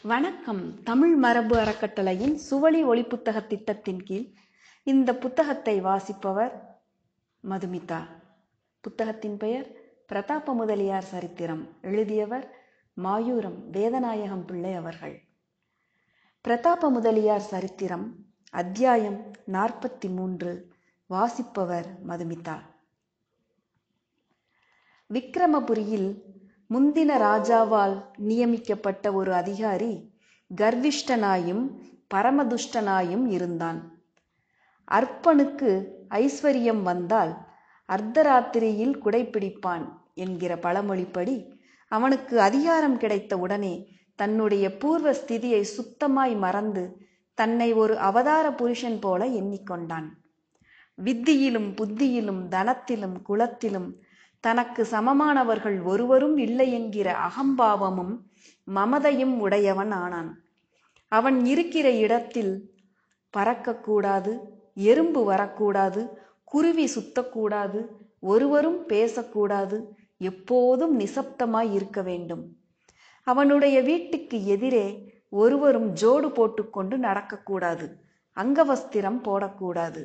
வணக்கம் தமிழ் மரபு அறக்கட்டளையின் சுவழி ஒளிப்புத்தக திட்டத்தின் கீழ் இந்த புத்தகத்தை வாசிப்பவர் மதுமிதா புத்தகத்தின் பெயர் பிரதாப முதலியார் சரித்திரம் எழுதியவர் மாயூரம் வேதநாயகம் பிள்ளை அவர்கள் பிரதாப முதலியார் சரித்திரம் அத்தியாயம் நாற்பத்தி மூன்று வாசிப்பவர் மதுமிதா விக்கிரமபுரியில் முந்தின ராஜாவால் நியமிக்கப்பட்ட ஒரு அதிகாரி கர்விஷ்டனாயும் பரமதுஷ்டனாயும் இருந்தான் அற்பனுக்கு ஐஸ்வர்யம் வந்தால் அர்த்தராத்திரியில் குடைப்பிடிப்பான் என்கிற பழமொழிப்படி அவனுக்கு அதிகாரம் கிடைத்த உடனே தன்னுடைய பூர்வ ஸ்திதியை சுத்தமாய் மறந்து தன்னை ஒரு அவதார புருஷன் போல எண்ணிக்கொண்டான் வித்தியிலும் புத்தியிலும் தனத்திலும் குலத்திலும் தனக்கு சமமானவர்கள் ஒருவரும் இல்லை என்கிற அகம்பாவமும் மமதையும் உடையவன் ஆனான் அவன் இருக்கிற இடத்தில் பறக்கக்கூடாது எறும்பு வரக்கூடாது குருவி சுத்தக்கூடாது ஒருவரும் பேசக்கூடாது எப்போதும் நிசப்தமாய் இருக்க வேண்டும் அவனுடைய வீட்டுக்கு எதிரே ஒருவரும் ஜோடு போட்டுக்கொண்டு நடக்கக்கூடாது அங்கவஸ்திரம் போடக்கூடாது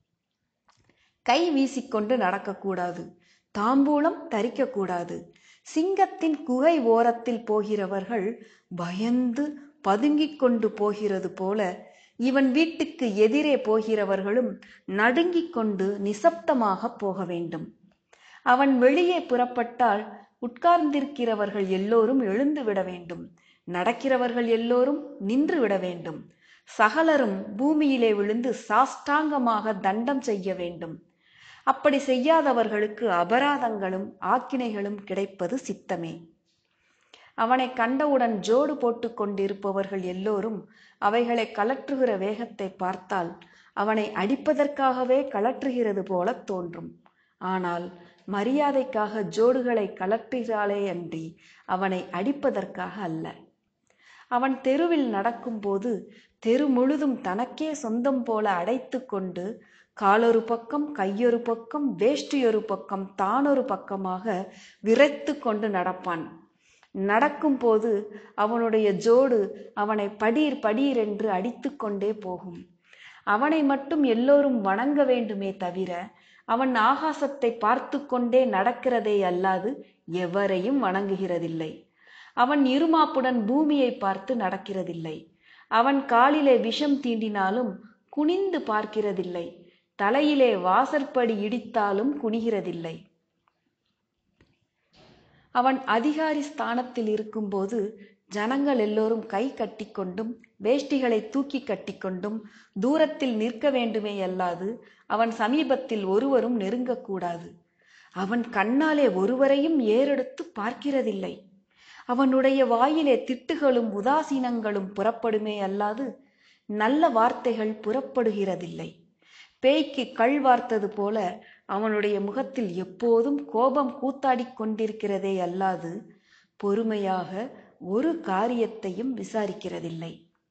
கை வீசிக்கொண்டு நடக்கக்கூடாது தாம்பூலம் தரிக்கக்கூடாது சிங்கத்தின் குகை ஓரத்தில் போகிறவர்கள் பயந்து பதுங்கிக் கொண்டு போகிறது போல இவன் வீட்டுக்கு எதிரே போகிறவர்களும் நடுங்கிக் கொண்டு நிசப்தமாக போக வேண்டும் அவன் வெளியே புறப்பட்டால் உட்கார்ந்திருக்கிறவர்கள் எல்லோரும் எழுந்து விட வேண்டும் நடக்கிறவர்கள் எல்லோரும் நின்று விட வேண்டும் சகலரும் பூமியிலே விழுந்து சாஷ்டாங்கமாக தண்டம் செய்ய வேண்டும் அப்படி செய்யாதவர்களுக்கு அபராதங்களும் ஆக்கினைகளும் கிடைப்பது சித்தமே அவனை கண்டவுடன் ஜோடு போட்டு கொண்டிருப்பவர்கள் எல்லோரும் அவைகளை கலற்றுகிற வேகத்தை பார்த்தால் அவனை அடிப்பதற்காகவே கலற்றுகிறது போல தோன்றும் ஆனால் மரியாதைக்காக ஜோடுகளை கலற்றுகிறாளே அன்றி அவனை அடிப்பதற்காக அல்ல அவன் தெருவில் நடக்கும்போது தெரு முழுதும் தனக்கே சொந்தம் போல அடைத்து கொண்டு காலொரு பக்கம் கையொரு பக்கம் வேஷ்டியொரு பக்கம் தானொரு பக்கமாக விரைத்து கொண்டு நடப்பான் நடக்கும்போது அவனுடைய ஜோடு அவனை படீர் படீர் என்று அடித்து கொண்டே போகும் அவனை மட்டும் எல்லோரும் வணங்க வேண்டுமே தவிர அவன் ஆகாசத்தை பார்த்து கொண்டே நடக்கிறதே அல்லாது எவரையும் வணங்குகிறதில்லை அவன் இருமாப்புடன் பூமியை பார்த்து நடக்கிறதில்லை அவன் காலிலே விஷம் தீண்டினாலும் குனிந்து பார்க்கிறதில்லை தலையிலே வாசற்படி இடித்தாலும் குனிகிறதில்லை அவன் அதிகாரி ஸ்தானத்தில் இருக்கும்போது ஜனங்கள் எல்லோரும் கை கட்டிக்கொண்டும் வேஷ்டிகளை தூக்கி கட்டிக்கொண்டும் தூரத்தில் நிற்க வேண்டுமே அல்லாது அவன் சமீபத்தில் ஒருவரும் நெருங்கக்கூடாது அவன் கண்ணாலே ஒருவரையும் ஏறெடுத்து பார்க்கிறதில்லை அவனுடைய வாயிலே திட்டுகளும் உதாசீனங்களும் புறப்படுமே அல்லாது நல்ல வார்த்தைகள் புறப்படுகிறதில்லை பேய்க்கு கள் வார்த்தது போல அவனுடைய முகத்தில் எப்போதும் கோபம் கூத்தாடிக் கொண்டிருக்கிறதே அல்லாது பொறுமையாக ஒரு காரியத்தையும் விசாரிக்கிறதில்லை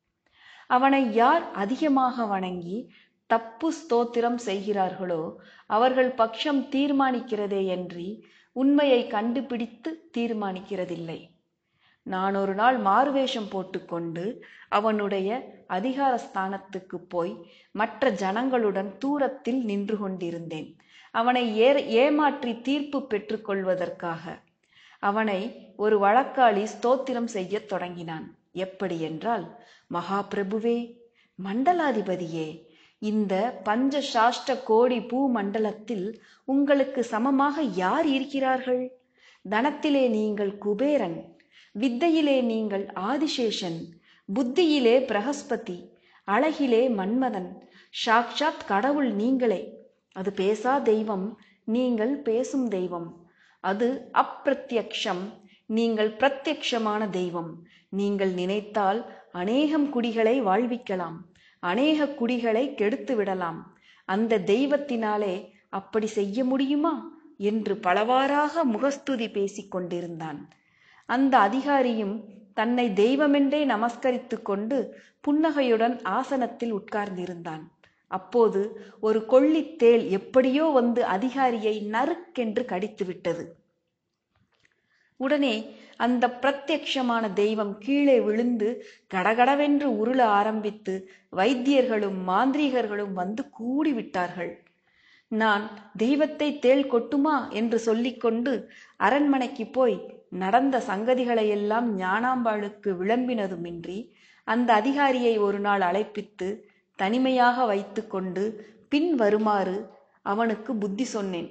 அவனை யார் அதிகமாக வணங்கி தப்பு ஸ்தோத்திரம் செய்கிறார்களோ அவர்கள் பட்சம் தீர்மானிக்கிறதே அன்றி உண்மையை கண்டுபிடித்து தீர்மானிக்கிறதில்லை நான் ஒரு நாள் மாறுவேஷம் போட்டுக்கொண்டு அவனுடைய அதிகார ஸ்தானத்துக்கு போய் மற்ற ஜனங்களுடன் தூரத்தில் நின்று கொண்டிருந்தேன் அவனை ஏ ஏமாற்றி தீர்ப்பு பெற்றுக்கொள்வதற்காக அவனை ஒரு வழக்காளி ஸ்தோத்திரம் செய்யத் தொடங்கினான் எப்படி என்றால் மகாபிரபுவே மண்டலாதிபதியே இந்த பஞ்ச சாஷ்ட கோடி பூ மண்டலத்தில் உங்களுக்கு சமமாக யார் இருக்கிறார்கள் தனத்திலே நீங்கள் குபேரன் வித்தையிலே நீங்கள் ஆதிசேஷன் புத்தியிலே பிரகஸ்பதி அழகிலே மன்மதன் சாக்ஷாத் கடவுள் நீங்களே அது பேசா தெய்வம் நீங்கள் பேசும் தெய்வம் அது அப்பிரத்யக்ஷம் நீங்கள் பிரத்யக்ஷமான தெய்வம் நீங்கள் நினைத்தால் அநேகம் குடிகளை வாழ்விக்கலாம் அநேக குடிகளை கெடுத்து விடலாம் அந்த தெய்வத்தினாலே அப்படி செய்ய முடியுமா என்று பலவாறாக முகஸ்துதி பேசிக் கொண்டிருந்தான் அந்த அதிகாரியும் தன்னை தெய்வமென்றே நமஸ்கரித்து கொண்டு புன்னகையுடன் ஆசனத்தில் உட்கார்ந்திருந்தான் அப்போது ஒரு கொள்ளித்தேள் எப்படியோ வந்து அதிகாரியை நறுக்கென்று கடித்து விட்டது உடனே அந்த பிரத்யக்ஷமான தெய்வம் கீழே விழுந்து கடகடவென்று உருள ஆரம்பித்து வைத்தியர்களும் மாந்திரீகர்களும் வந்து கூடிவிட்டார்கள் நான் தெய்வத்தை தேள் கொட்டுமா என்று சொல்லிக்கொண்டு அரண்மனைக்கு போய் நடந்த சங்கதிகளையெல்லாம் ஞானாம்பாளுக்கு விளம்பினதுமின்றி அந்த அதிகாரியை ஒரு நாள் அழைப்பித்து தனிமையாக வைத்துக்கொண்டு பின் வருமாறு அவனுக்கு புத்தி சொன்னேன்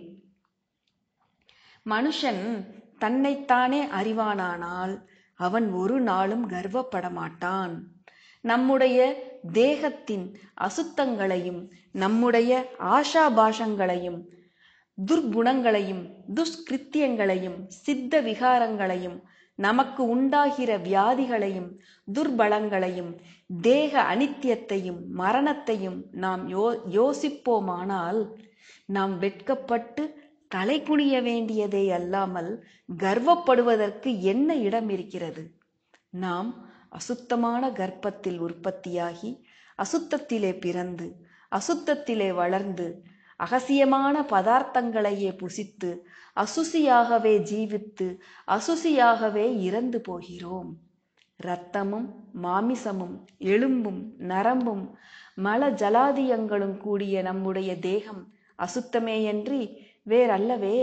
மனுஷன் தன்னைத்தானே அறிவானானால் அவன் ஒரு நாளும் கர்வப்பட மாட்டான் நம்முடைய தேகத்தின் அசுத்தங்களையும் நம்முடைய ஆஷாபாஷங்களையும் துர்குணங்களையும் துஷ்கிருத்தியங்களையும் சித்த விகாரங்களையும் நமக்கு உண்டாகிற வியாதிகளையும் துர்பலங்களையும் தேக அனித்தியத்தையும் மரணத்தையும் நாம் யோ யோசிப்போமானால் நாம் வெட்கப்பட்டு தலை குனிய வேண்டியதே அல்லாமல் கர்வப்படுவதற்கு என்ன இடம் இருக்கிறது நாம் அசுத்தமான கர்ப்பத்தில் உற்பத்தியாகி அசுத்தத்திலே பிறந்து அசுத்தத்திலே வளர்ந்து அகசியமான பதார்த்தங்களையே புசித்து அசுசியாகவே ஜீவித்து அசுசியாகவே இறந்து போகிறோம் இரத்தமும் மாமிசமும் எலும்பும் நரம்பும் மல ஜலாதியங்களும் கூடிய நம்முடைய தேகம் அசுத்தமேயன்றி வேறல்லவே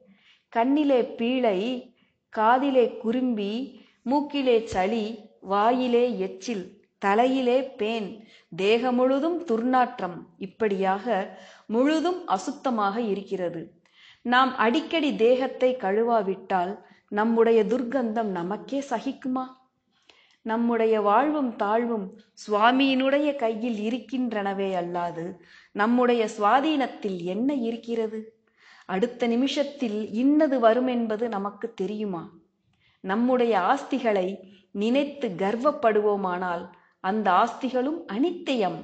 கண்ணிலே பீழை காதிலே குறும்பி மூக்கிலே சளி வாயிலே எச்சில் தலையிலே பேன் தேகம் முழுதும் துர்நாற்றம் இப்படியாக முழுதும் அசுத்தமாக இருக்கிறது நாம் அடிக்கடி தேகத்தை கழுவாவிட்டால் நம்முடைய துர்க்கந்தம் நமக்கே சகிக்குமா நம்முடைய வாழ்வும் தாழ்வும் சுவாமியினுடைய கையில் இருக்கின்றனவே அல்லாது நம்முடைய சுவாதீனத்தில் என்ன இருக்கிறது அடுத்த நிமிஷத்தில் இன்னது வரும் என்பது நமக்கு தெரியுமா நம்முடைய ஆஸ்திகளை நினைத்து கர்வப்படுவோமானால் அந்த ஆஸ்திகளும் அனித்தியம்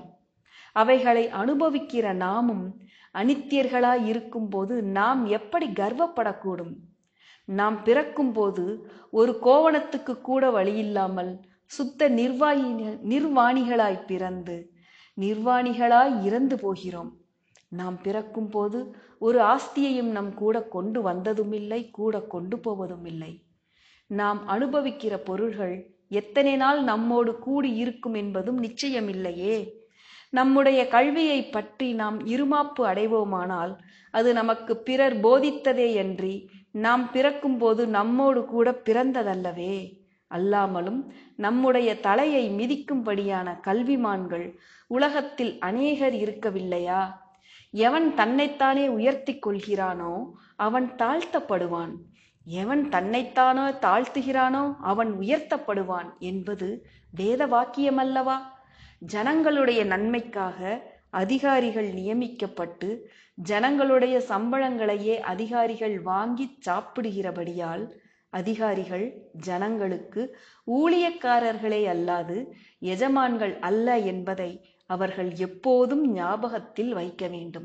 அவைகளை அனுபவிக்கிற நாமும் அனித்தியர்களாய் இருக்கும்போது நாம் எப்படி கர்வப்படக்கூடும் நாம் பிறக்கும்போது ஒரு கோவணத்துக்கு கூட வழியில்லாமல் சுத்த நிர்வாகி நிர்வாணிகளாய் பிறந்து நிர்வாணிகளாய் இறந்து போகிறோம் நாம் பிறக்கும்போது ஒரு ஆஸ்தியையும் நம் கூட கொண்டு வந்ததுமில்லை கூட கொண்டு போவதும் இல்லை நாம் அனுபவிக்கிற பொருள்கள் எத்தனை நாள் நம்மோடு கூடி இருக்கும் என்பதும் நிச்சயமில்லையே நம்முடைய கல்வியை பற்றி நாம் இருமாப்பு அடைவோமானால் அது நமக்கு பிறர் போதித்ததேயன்றி நாம் பிறக்கும்போது நம்மோடு கூட பிறந்ததல்லவே அல்லாமலும் நம்முடைய தலையை மிதிக்கும்படியான கல்விமான்கள் உலகத்தில் அநேகர் இருக்கவில்லையா எவன் தன்னைத்தானே உயர்த்தி கொள்கிறானோ அவன் தாழ்த்தப்படுவான் எவன் தன்னைத்தானோ தாழ்த்துகிறானோ அவன் உயர்த்தப்படுவான் என்பது வேத வாக்கியமல்லவா ஜனங்களுடைய நன்மைக்காக அதிகாரிகள் நியமிக்கப்பட்டு ஜனங்களுடைய சம்பளங்களையே அதிகாரிகள் வாங்கி சாப்பிடுகிறபடியால் அதிகாரிகள் ஜனங்களுக்கு ஊழியக்காரர்களே அல்லாது எஜமான்கள் அல்ல என்பதை அவர்கள் எப்போதும் ஞாபகத்தில் வைக்க வேண்டும்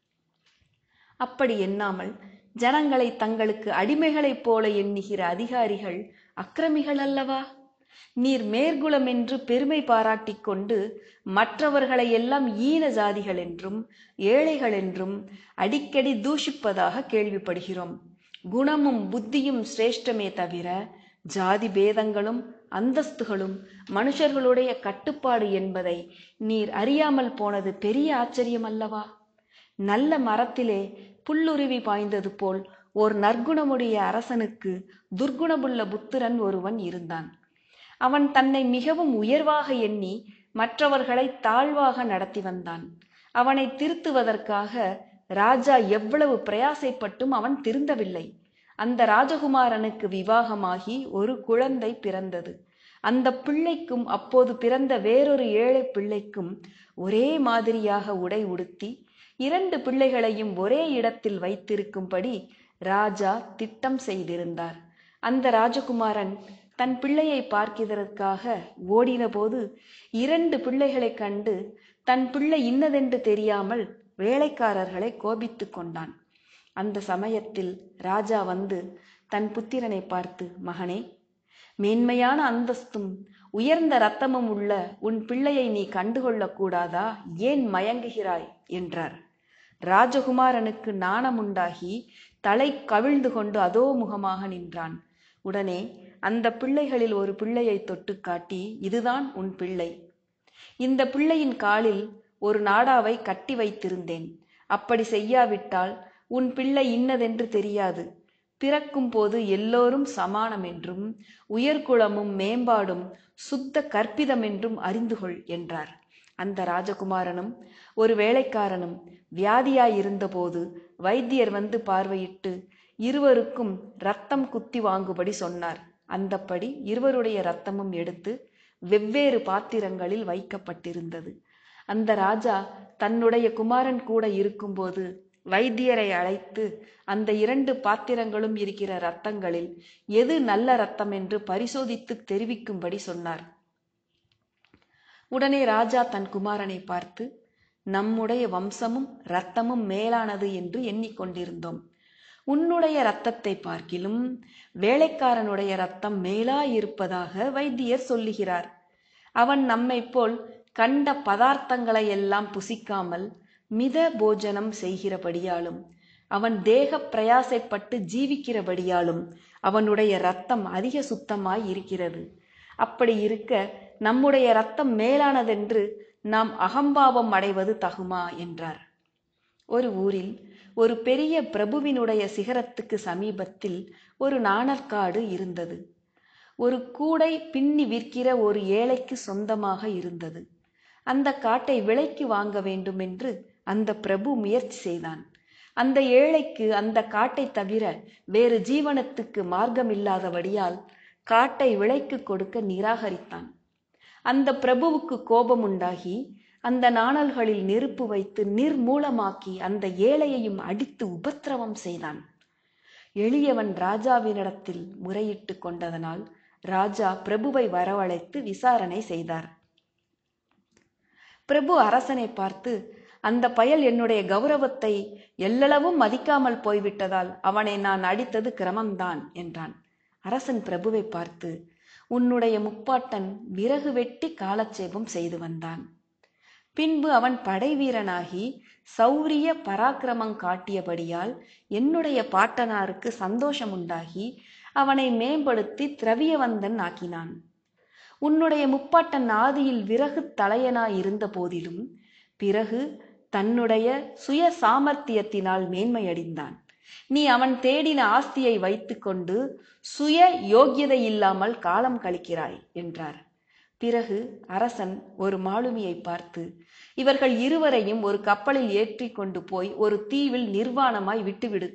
அப்படி எண்ணாமல் ஜனங்களை தங்களுக்கு அடிமைகளைப் போல எண்ணுகிற அதிகாரிகள் அக்கிரமிகள் அல்லவா நீர் மேற்குலம் என்று பெருமை பாராட்டிக் கொண்டு மற்றவர்களை எல்லாம் ஈன ஜாதிகள் என்றும் ஏழைகள் என்றும் அடிக்கடி தூஷிப்பதாக கேள்விப்படுகிறோம் குணமும் புத்தியும் சிரேஷ்டமே தவிர ஜாதி பேதங்களும் அந்தஸ்துகளும் மனுஷர்களுடைய கட்டுப்பாடு என்பதை நீர் அறியாமல் போனது பெரிய ஆச்சரியம் அல்லவா நல்ல மரத்திலே புல்லுருவி பாய்ந்தது போல் ஓர் நற்குணமுடைய அரசனுக்கு துர்க்குணமுள்ள புத்திரன் ஒருவன் இருந்தான் அவன் தன்னை மிகவும் உயர்வாக எண்ணி மற்றவர்களை தாழ்வாக நடத்தி வந்தான் அவனை திருத்துவதற்காக ராஜா எவ்வளவு பிரயாசைப்பட்டும் அவன் திருந்தவில்லை அந்த ராஜகுமாரனுக்கு விவாகமாகி ஒரு குழந்தை பிறந்தது அந்த பிள்ளைக்கும் அப்போது பிறந்த வேறொரு ஏழை பிள்ளைக்கும் ஒரே மாதிரியாக உடை உடுத்தி இரண்டு பிள்ளைகளையும் ஒரே இடத்தில் வைத்திருக்கும்படி ராஜா திட்டம் செய்திருந்தார் அந்த ராஜகுமாரன் தன் பிள்ளையை பார்க்கிறதற்காக ஓடினபோது இரண்டு பிள்ளைகளைக் கண்டு தன் பிள்ளை இன்னதென்று தெரியாமல் வேலைக்காரர்களை கோபித்துக் கொண்டான் அந்த சமயத்தில் ராஜா வந்து தன் புத்திரனை பார்த்து மகனே மேன்மையான அந்தஸ்தும் உயர்ந்த ரத்தமும் உள்ள உன் பிள்ளையை நீ கண்டுகொள்ளக் கூடாதா ஏன் மயங்குகிறாய் என்றார் ராஜகுமாரனுக்கு நாணமுண்டாகி தலை கவிழ்ந்து கொண்டு அதோ முகமாக நின்றான் உடனே அந்த பிள்ளைகளில் ஒரு பிள்ளையை தொட்டு காட்டி இதுதான் உன் பிள்ளை இந்த பிள்ளையின் காலில் ஒரு நாடாவை கட்டி வைத்திருந்தேன் அப்படி செய்யாவிட்டால் உன் பிள்ளை இன்னதென்று தெரியாது பிறக்கும் போது எல்லோரும் சமானம் என்றும் உயர்குலமும் மேம்பாடும் சுத்த கற்பிதம் என்றும் அறிந்து கொள் என்றார் அந்த ராஜகுமாரனும் ஒரு வேலைக்காரனும் வியாதியாயிருந்தபோது வைத்தியர் வந்து பார்வையிட்டு இருவருக்கும் ரத்தம் குத்தி வாங்குபடி சொன்னார் அந்தப்படி இருவருடைய ரத்தமும் எடுத்து வெவ்வேறு பாத்திரங்களில் வைக்கப்பட்டிருந்தது அந்த ராஜா தன்னுடைய குமாரன் கூட இருக்கும்போது வைத்தியரை அழைத்து அந்த இரண்டு பாத்திரங்களும் இருக்கிற ரத்தங்களில் எது நல்ல ரத்தம் என்று பரிசோதித்து தெரிவிக்கும்படி சொன்னார் உடனே ராஜா தன் குமாரனை பார்த்து நம்முடைய வம்சமும் இரத்தமும் மேலானது என்று எண்ணிக்கொண்டிருந்தோம் உன்னுடைய இரத்தத்தை பார்க்கிலும் வேலைக்காரனுடைய இரத்தம் மேலாயிருப்பதாக வைத்தியர் சொல்லுகிறார் அவன் நம்மை போல் கண்ட பதார்த்தங்களை எல்லாம் புசிக்காமல் மித போஜனம் செய்கிறபடியாலும் அவன் தேக பிரயாசைப்பட்டு ஜீவிக்கிறபடியாலும் அவனுடைய இரத்தம் அதிக சுத்தமாய் இருக்கிறது அப்படி இருக்க நம்முடைய இரத்தம் மேலானதென்று நாம் அகம்பாவம் அடைவது தகுமா என்றார் ஒரு ஊரில் ஒரு பெரிய பிரபுவினுடைய சிகரத்துக்கு சமீபத்தில் ஒரு நாணற்காடு இருந்தது ஒரு கூடை பின்னி விற்கிற ஒரு ஏழைக்கு சொந்தமாக இருந்தது அந்த காட்டை விலைக்கு வாங்க வேண்டும் என்று அந்த பிரபு முயற்சி செய்தான் அந்த ஏழைக்கு அந்த காட்டை தவிர வேறு ஜீவனத்துக்கு மார்க்கமில்லாதபடியால் காட்டை விலைக்கு கொடுக்க நிராகரித்தான் அந்த பிரபுவுக்கு கோபம் உண்டாகி அந்த நாணல்களில் நெருப்பு வைத்து நிர்மூலமாக்கி அந்த ஏழையையும் அடித்து உபத்திரவம் செய்தான் எளியவன் ராஜாவினிடத்தில் முறையிட்டு கொண்டதனால் ராஜா பிரபுவை வரவழைத்து விசாரணை செய்தார் பிரபு அரசனை பார்த்து அந்த பயல் என்னுடைய கௌரவத்தை எல்லளவும் மதிக்காமல் போய்விட்டதால் அவனை நான் அடித்தது கிரமம்தான் என்றான் அரசன் பிரபுவை பார்த்து உன்னுடைய முப்பாட்டன் விறகு வெட்டி காலட்சேபம் செய்து வந்தான் பின்பு அவன் படை வீரனாகி சௌரிய பராக்கிரமம் காட்டியபடியால் என்னுடைய பாட்டனாருக்கு சந்தோஷம் உண்டாகி அவனை மேம்படுத்தி திரவியவந்தன் ஆக்கினான் உன்னுடைய முப்பாட்டன் ஆதியில் விறகு தலையனாய் இருந்த போதிலும் பிறகு தன்னுடைய சுய சாமர்த்தியத்தினால் மேன்மையடைந்தான் நீ அவன் தேடின ஆஸ்தியை வைத்துக்கொண்டு சுய யோக்கியதை இல்லாமல் காலம் கழிக்கிறாய் என்றார் பிறகு அரசன் ஒரு மாலுமியை பார்த்து இவர்கள் இருவரையும் ஒரு கப்பலில் ஏற்றி கொண்டு போய் ஒரு தீவில் நிர்வாணமாய் விட்டுவிடு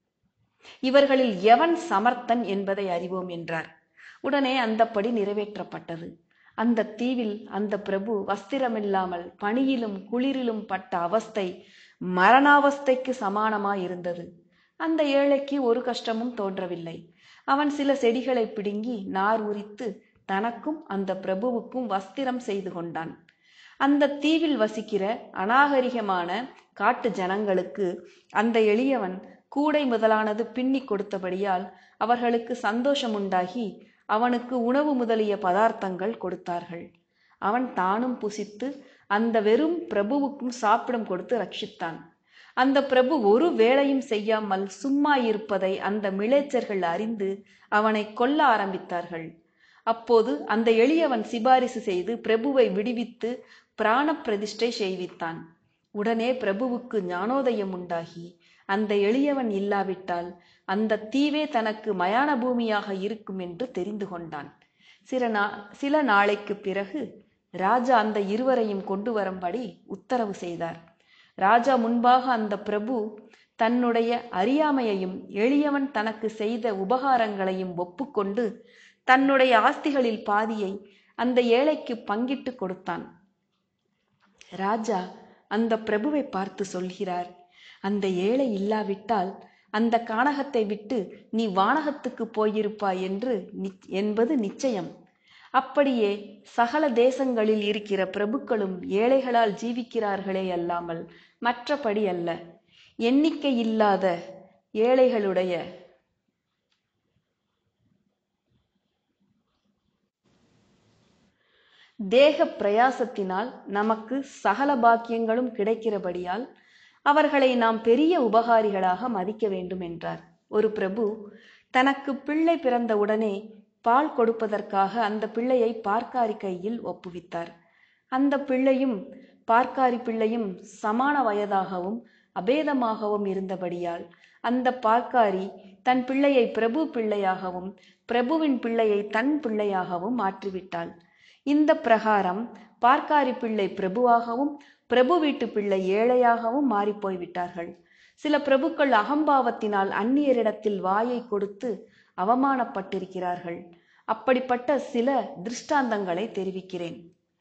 இவர்களில் எவன் சமர்த்தன் என்பதை அறிவோம் என்றார் உடனே அந்தப்படி நிறைவேற்றப்பட்டது அந்த தீவில் அந்த பிரபு வஸ்திரமில்லாமல் பனியிலும் குளிரிலும் பட்ட அவஸ்தை மரணாவஸ்தைக்கு சமானமாயிருந்தது அந்த ஏழைக்கு ஒரு கஷ்டமும் தோன்றவில்லை அவன் சில செடிகளை பிடுங்கி நார் உரித்து தனக்கும் அந்த பிரபுவுக்கும் வஸ்திரம் செய்து கொண்டான் அந்த தீவில் வசிக்கிற அநாகரிகமான காட்டு ஜனங்களுக்கு அந்த எளியவன் கூடை முதலானது பின்னி கொடுத்தபடியால் அவர்களுக்கு சந்தோஷம் உண்டாகி அவனுக்கு உணவு முதலிய பதார்த்தங்கள் கொடுத்தார்கள் அவன் தானும் புசித்து அந்த வெறும் பிரபுவுக்கும் சாப்பிடம் கொடுத்து ரட்சித்தான் அந்த பிரபு ஒரு வேலையும் செய்யாமல் சும்மா இருப்பதை அந்த மிளைச்சர்கள் அறிந்து அவனை கொல்ல ஆரம்பித்தார்கள் அப்போது அந்த எளியவன் சிபாரிசு செய்து பிரபுவை விடுவித்து பிராண பிரதிஷ்டை செய்வித்தான் உடனே பிரபுவுக்கு ஞானோதயம் உண்டாகி அந்த எளியவன் இல்லாவிட்டால் அந்த தீவே தனக்கு மயான பூமியாக இருக்கும் என்று தெரிந்து கொண்டான் சில நா சில நாளைக்கு பிறகு ராஜா அந்த இருவரையும் கொண்டு வரும்படி உத்தரவு செய்தார் ராஜா முன்பாக அந்த பிரபு தன்னுடைய அறியாமையையும் எளியவன் தனக்கு செய்த உபகாரங்களையும் ஒப்புக்கொண்டு தன்னுடைய ஆஸ்திகளில் பாதியை அந்த ஏழைக்கு பங்கிட்டு கொடுத்தான் ராஜா அந்த பிரபுவை பார்த்து சொல்கிறார் அந்த ஏழை இல்லாவிட்டால் அந்த கானகத்தை விட்டு நீ வானகத்துக்கு போயிருப்பாய் என்று என்பது நிச்சயம் அப்படியே சகல தேசங்களில் இருக்கிற பிரபுக்களும் ஏழைகளால் ஜீவிக்கிறார்களே அல்லாமல் மற்றபடி அல்ல எண்ணிக்கை இல்லாத ஏழைகளுடைய தேக பிரயாசத்தினால் நமக்கு சகல பாக்கியங்களும் கிடைக்கிறபடியால் அவர்களை நாம் பெரிய உபகாரிகளாக மதிக்க வேண்டும் என்றார் ஒரு பிரபு தனக்கு பிள்ளை பிறந்தவுடனே பால் கொடுப்பதற்காக அந்த பிள்ளையை பார்க்காரி கையில் ஒப்புவித்தார் அந்த பிள்ளையும் பார்க்காரி பிள்ளையும் சமான வயதாகவும் அபேதமாகவும் இருந்தபடியால் அந்த பார்க்காரி தன் பிள்ளையை பிரபு பிள்ளையாகவும் பிரபுவின் பிள்ளையை தன் பிள்ளையாகவும் மாற்றிவிட்டாள் இந்த பிரகாரம் பார்க்காரி பிள்ளை பிரபுவாகவும் பிரபு வீட்டு பிள்ளை ஏழையாகவும் மாறிப்போய் விட்டார்கள் சில பிரபுக்கள் அகம்பாவத்தினால் அந்நியரிடத்தில் வாயை கொடுத்து அவமானப்பட்டிருக்கிறார்கள் அப்படிப்பட்ட சில திருஷ்டாந்தங்களை தெரிவிக்கிறேன்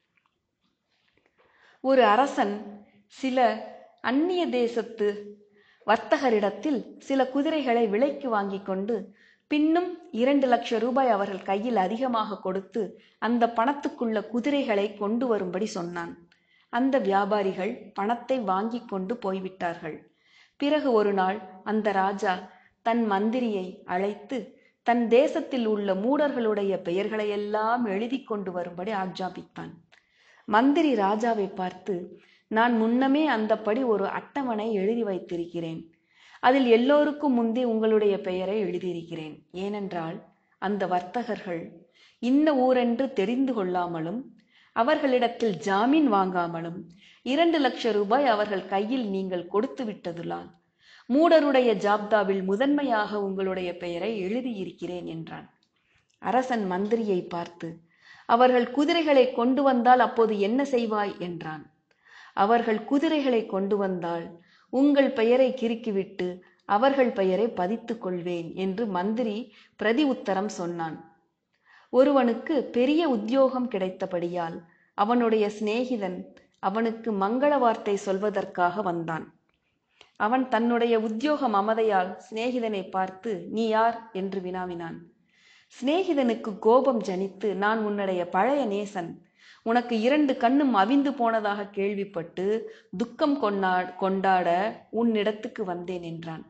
ஒரு அரசன் சில அந்நிய தேசத்து வர்த்தகரிடத்தில் சில குதிரைகளை விலைக்கு வாங்கி கொண்டு பின்னும் இரண்டு லட்சம் ரூபாய் அவர்கள் கையில் அதிகமாக கொடுத்து அந்த பணத்துக்குள்ள குதிரைகளை கொண்டு வரும்படி சொன்னான் அந்த வியாபாரிகள் பணத்தை வாங்கி கொண்டு போய்விட்டார்கள் பிறகு ஒரு நாள் அந்த ராஜா தன் மந்திரியை அழைத்து தன் தேசத்தில் உள்ள மூடர்களுடைய பெயர்களையெல்லாம் எழுதி கொண்டு வரும்படி ஆக்ஞாபித்தான் மந்திரி ராஜாவை பார்த்து நான் முன்னமே அந்தப்படி ஒரு அட்டவணை எழுதி வைத்திருக்கிறேன் அதில் எல்லோருக்கும் முந்தி உங்களுடைய பெயரை எழுதியிருக்கிறேன் ஏனென்றால் அந்த வர்த்தகர்கள் இன்ன ஊரென்று தெரிந்து கொள்ளாமலும் அவர்களிடத்தில் ஜாமீன் வாங்காமலும் இரண்டு லட்சம் ரூபாய் அவர்கள் கையில் நீங்கள் கொடுத்து விட்டதுலால் மூடருடைய ஜாப்தாவில் முதன்மையாக உங்களுடைய பெயரை எழுதியிருக்கிறேன் என்றான் அரசன் மந்திரியை பார்த்து அவர்கள் குதிரைகளை கொண்டு வந்தால் அப்போது என்ன செய்வாய் என்றான் அவர்கள் குதிரைகளை கொண்டு வந்தால் உங்கள் பெயரை கிறுக்கிவிட்டு அவர்கள் பெயரை பதித்துக் கொள்வேன் என்று மந்திரி பிரதி உத்தரம் சொன்னான் ஒருவனுக்கு பெரிய உத்தியோகம் கிடைத்தபடியால் அவனுடைய சிநேகிதன் அவனுக்கு மங்கள வார்த்தை சொல்வதற்காக வந்தான் அவன் தன்னுடைய உத்தியோக மமதையால் சிநேகிதனை பார்த்து நீ யார் என்று வினாவினான் சிநேகிதனுக்கு கோபம் ஜனித்து நான் உன்னுடைய பழைய நேசன் உனக்கு இரண்டு கண்ணும் அவிந்து போனதாக கேள்விப்பட்டு துக்கம் கொண்டா கொண்டாட உன்னிடத்துக்கு வந்தேன் என்றான்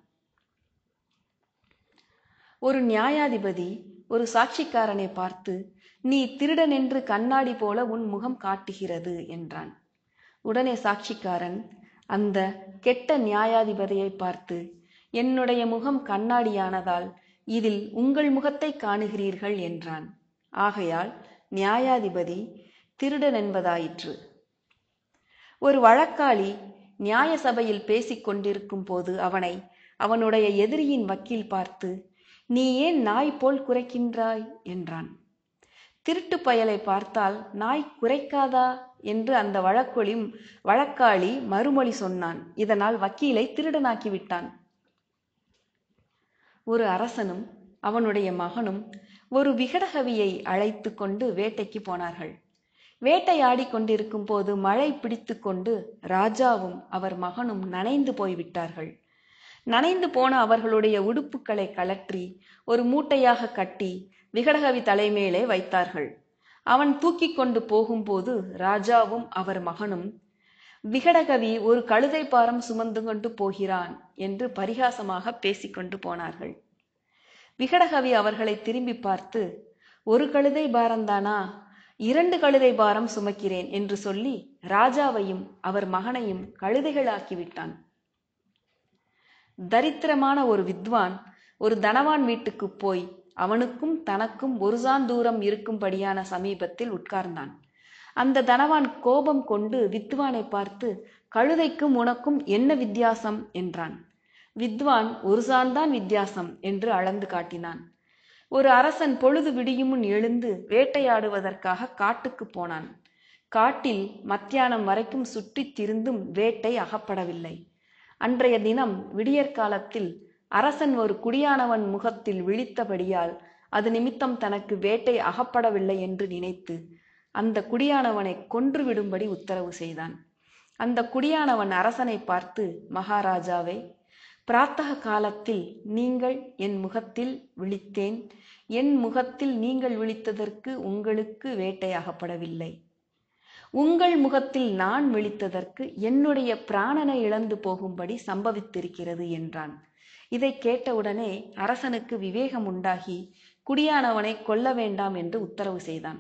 ஒரு நியாயாதிபதி ஒரு சாட்சிக்காரனை பார்த்து நீ திருடன் என்று கண்ணாடி போல உன் முகம் காட்டுகிறது என்றான் உடனே சாட்சிக்காரன் அந்த கெட்ட நியாயாதிபதியை பார்த்து என்னுடைய முகம் கண்ணாடியானதால் இதில் உங்கள் முகத்தை காணுகிறீர்கள் என்றான் ஆகையால் நியாயாதிபதி திருடன் என்பதாயிற்று ஒரு வழக்காளி நியாய சபையில் பேசிக் கொண்டிருக்கும் போது அவனை அவனுடைய எதிரியின் வக்கீல் பார்த்து நீ ஏன் நாய் போல் குறைக்கின்றாய் என்றான் திருட்டு பயலை பார்த்தால் நாய் குறைக்காதா என்று அந்த வழக்கொழி வழக்காளி மறுமொழி சொன்னான் இதனால் வக்கீலை திருடனாக்கி விட்டான் ஒரு அரசனும் அவனுடைய மகனும் ஒரு விகடகவியை அழைத்து கொண்டு வேட்டைக்கு போனார்கள் வேட்டையாடி கொண்டிருக்கும் போது மழை பிடித்து கொண்டு ராஜாவும் அவர் மகனும் நனைந்து போய்விட்டார்கள் நனைந்து போன அவர்களுடைய உடுப்புகளை கலற்றி ஒரு மூட்டையாக கட்டி விகடகவி தலைமேலே வைத்தார்கள் அவன் தூக்கி கொண்டு போகும்போது ராஜாவும் அவர் மகனும் விகடகவி ஒரு கழுதை பாரம் சுமந்து கொண்டு போகிறான் என்று பரிகாசமாக பேசிக்கொண்டு போனார்கள் விகடகவி அவர்களை திரும்பி பார்த்து ஒரு கழுதை பாரந்தானா இரண்டு கழுதை பாரம் சுமக்கிறேன் என்று சொல்லி ராஜாவையும் அவர் மகனையும் கழுதைகளாக்கிவிட்டான் தரித்திரமான ஒரு வித்வான் ஒரு தனவான் வீட்டுக்கு போய் அவனுக்கும் தனக்கும் ஒரு சான் தூரம் இருக்கும்படியான சமீபத்தில் உட்கார்ந்தான் அந்த தனவான் கோபம் கொண்டு வித்வானை பார்த்து கழுதைக்கும் உனக்கும் என்ன வித்தியாசம் என்றான் வித்வான் ஒரு சான்தான் வித்தியாசம் என்று அளந்து காட்டினான் ஒரு அரசன் பொழுது விடியும் முன் எழுந்து வேட்டையாடுவதற்காக காட்டுக்கு போனான் காட்டில் மத்தியானம் வரைக்கும் சுற்றித் திரிந்தும் வேட்டை அகப்படவில்லை அன்றைய தினம் விடியற்காலத்தில் அரசன் ஒரு குடியானவன் முகத்தில் விழித்தபடியால் அது நிமித்தம் தனக்கு வேட்டை அகப்படவில்லை என்று நினைத்து அந்த குடியானவனை கொன்று விடும்படி உத்தரவு செய்தான் அந்த குடியானவன் அரசனை பார்த்து மகாராஜாவே பிராத்தக காலத்தில் நீங்கள் என் முகத்தில் விழித்தேன் என் முகத்தில் நீங்கள் விழித்ததற்கு உங்களுக்கு வேட்டை அகப்படவில்லை உங்கள் முகத்தில் நான் விழித்ததற்கு என்னுடைய பிராணனை இழந்து போகும்படி சம்பவித்திருக்கிறது என்றான் இதை கேட்டவுடனே அரசனுக்கு விவேகம் உண்டாகி குடியானவனை கொல்ல வேண்டாம் என்று உத்தரவு செய்தான்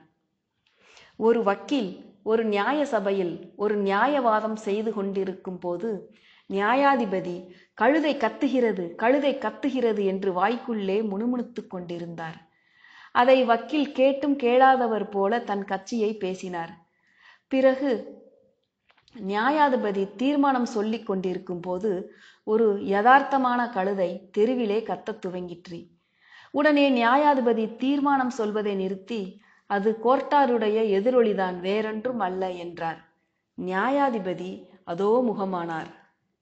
ஒரு வக்கீல் ஒரு நியாய சபையில் ஒரு நியாயவாதம் செய்து கொண்டிருக்கும் போது நியாயாதிபதி கழுதை கத்துகிறது கழுதை கத்துகிறது என்று வாய்க்குள்ளே முணுமுணுத்துக் கொண்டிருந்தார் அதை வக்கீல் கேட்டும் கேளாதவர் போல தன் கட்சியை பேசினார் பிறகு நியாயாதிபதி தீர்மானம் சொல்லிக் கொண்டிருக்கும் போது ஒரு யதார்த்தமான கழுதை தெருவிலே கத்தத் துவங்கிற்று உடனே நியாயாதிபதி தீர்மானம் சொல்வதை நிறுத்தி அது கோர்ட்டாருடைய எதிரொலிதான் வேறொன்றும் அல்ல என்றார் நியாயாதிபதி அதோ முகமானார்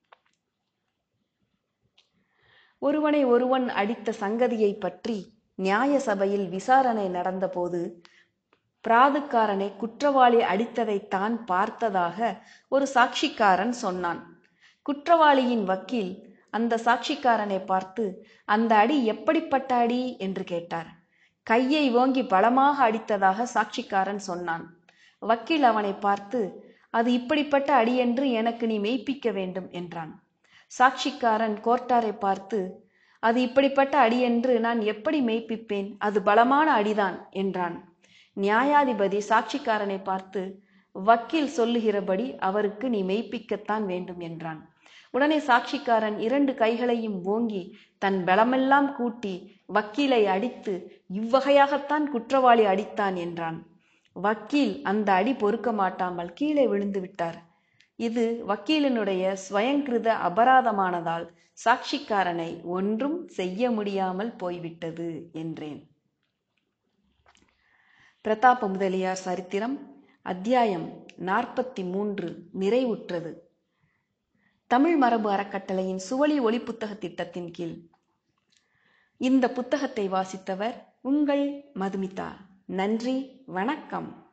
ஒருவனை ஒருவன் அடித்த சங்கதியை பற்றி நியாய சபையில் விசாரணை நடந்தபோது பிராதுக்காரனை குற்றவாளி அடித்ததை தான் பார்த்ததாக ஒரு சாட்சிக்காரன் சொன்னான் குற்றவாளியின் வக்கீல் அந்த சாட்சிக்காரனை பார்த்து அந்த அடி எப்படிப்பட்ட அடி என்று கேட்டார் கையை ஓங்கி பலமாக அடித்ததாக சாட்சிக்காரன் சொன்னான் வக்கீல் அவனை பார்த்து அது இப்படிப்பட்ட அடி என்று எனக்கு நீ மெய்ப்பிக்க வேண்டும் என்றான் சாட்சிக்காரன் கோர்ட்டாரை பார்த்து அது இப்படிப்பட்ட அடி என்று நான் எப்படி மெய்ப்பிப்பேன் அது பலமான அடிதான் என்றான் நியாயாதிபதி சாட்சிக்காரனை பார்த்து வக்கீல் சொல்லுகிறபடி அவருக்கு நீ மெய்ப்பிக்கத்தான் வேண்டும் என்றான் உடனே சாட்சிக்காரன் இரண்டு கைகளையும் ஓங்கி தன் பலமெல்லாம் கூட்டி வக்கீலை அடித்து இவ்வகையாகத்தான் குற்றவாளி அடித்தான் என்றான் வக்கீல் அந்த அடி பொறுக்க மாட்டாமல் கீழே விழுந்து விட்டார் இது வக்கீலினுடைய ஸ்வயங்கிருத அபராதமானதால் சாட்சிக்காரனை ஒன்றும் செய்ய முடியாமல் போய்விட்டது என்றேன் பிரதாப முதலியார் சரித்திரம் அத்தியாயம் நாற்பத்தி மூன்று நிறைவுற்றது தமிழ் மரபு அறக்கட்டளையின் சுவழி ஒளி புத்தக திட்டத்தின் கீழ் இந்த புத்தகத்தை வாசித்தவர் உங்கள் மதுமிதா நன்றி வணக்கம்